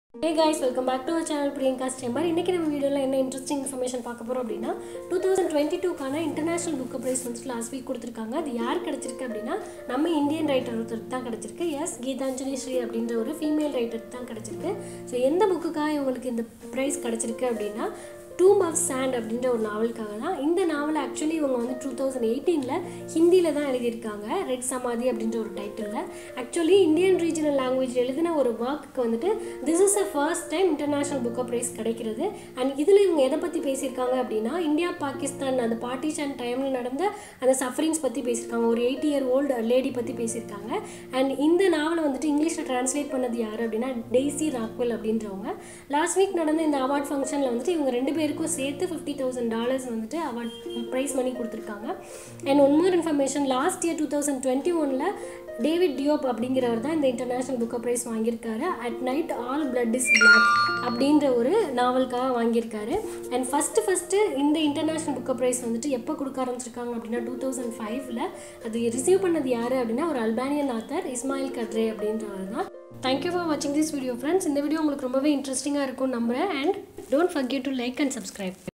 hey guys welcome back to our channel Priyanka ஸ்டேமர் இன்றைக்கி நம்ம வீடியோவில் என்ன இன்ட்ரெஸ்டிங் இன்ஃபர்மேஷன் பார்க்க போகிறோம் அப்படின்னா டூ தௌசண்ட் டுவெண்ட்டி டூக்கான இன்டர்நேஷனல் புக் ப்ரைஸ் வந்துட்டு லாஸ்ட் வீக் கொடுத்துருக்காங்க அது யார் கிடச்சிருக்கு அப்படின்னா நம்ம இந்தியன் ரைட்டர் ஒருத்தருக்கு தான் கிடச்சிருக்கு எஸ் கீதாஞ்சலி ஸ்ரீ அப்படின்ற ஒரு ஃபீமேல் ரைட்டருக்கு தான் கிடச்சிருக்கு ஸோ எந்த புக்குக்காக இவங்களுக்கு இந்த ப்ரைஸ் கிடச்சிருக்கு அப்படின்னா டூம் ஆஃப் சாண்ட் அப்படின்ற ஒரு நாவலுக்காக தான் இந்த நாவல் ஆக்சுவலி இவங்க வந்து டூ தௌசண்ட் எயிட்டீனில் ஹிந்தியில் தான் எழுதியிருக்காங்க ரெட் சமாதி அப்படின்ற ஒரு டைட்டிலில் ஆக்சுவலி இந்தியன் ரீஜனல் லாங்குவேஜ் எழுதின ஒரு ஒர்க்குக்கு வந்துட்டு this is a first time international book prize கிடைக்கிறது அண்ட் இதில் இவங்க எதை பற்றி பேசியிருக்காங்க அப்படின்னா இந்தியா பாகிஸ்தான் அந்த பார்ட்டிஷன் டைமில் நடந்த அந்த சஃபரிங்ஸ் பற்றி பேசியிருக்காங்க ஒரு எயிட்டி இயர் ஓல்டு லேடி பற்றி பேசியிருக்காங்க அண்ட் இந்த நாவலை வந்துட்டு இங்கிலீஷில் ட்ரான்ஸ்லேட் பண்ணது யார் அப்படின்னா டெய்ஸி ராக்வெல் அப்படின்றவங்க லாஸ்ட் வீக் நடந்த இந்த அவார்ட் ஃபங்க்ஷனில் வந்துட்டு இவங்க ரெண்டு பேருக்கும் சேர்த்து ஃபிஃப்டி தௌசண்ட் டாலர்ஸ் வந்துட்டு அவார்ட் ப்ரைஸ் மணி கொடுத்துருக்காங்க and one more information last year two thousand twenty ஒனில் டேவிட் டியோப் அப்படிங்கிறவர் தான் இந்த இன்டர்நேஷ்னல் புக் ப்ரைஸ் வாங்கியிருக்காரு at night all blood is black அப்படின்ற ஒரு நாவலுக்காக வாங்கியிருக்காரு அண்ட் ஃபஸ்ட்டு ஃபஸ்ட்டு இந்த இன்டர்நேஷ்னல் புக் ப்ரைஸ் வந்துட்டு எப்போ கொடுக்க ஆரம்பிச்சிருக்காங்க அப்படின்னா டூ தௌசண்ட் ஃபைவ்ல அது ரிசீவ் பண்ணது யார் அப்படின்னா ஒரு அல்பானியன் ஆத்தர் இஸ்மாயில் கட்ரே அப்படின்றவர் தான் தேங்க்யூ ஃபார் வாட்சிங் திஸ் வீடியோ ஃப்ரெண்ட்ஸ் இந்த வீடியோ உங்களுக்கு ரொம்பவே இன்ட்ரெஸ்டிங்காக இருக்கும்னு நம்புகிறேன் and don't forget to like and subscribe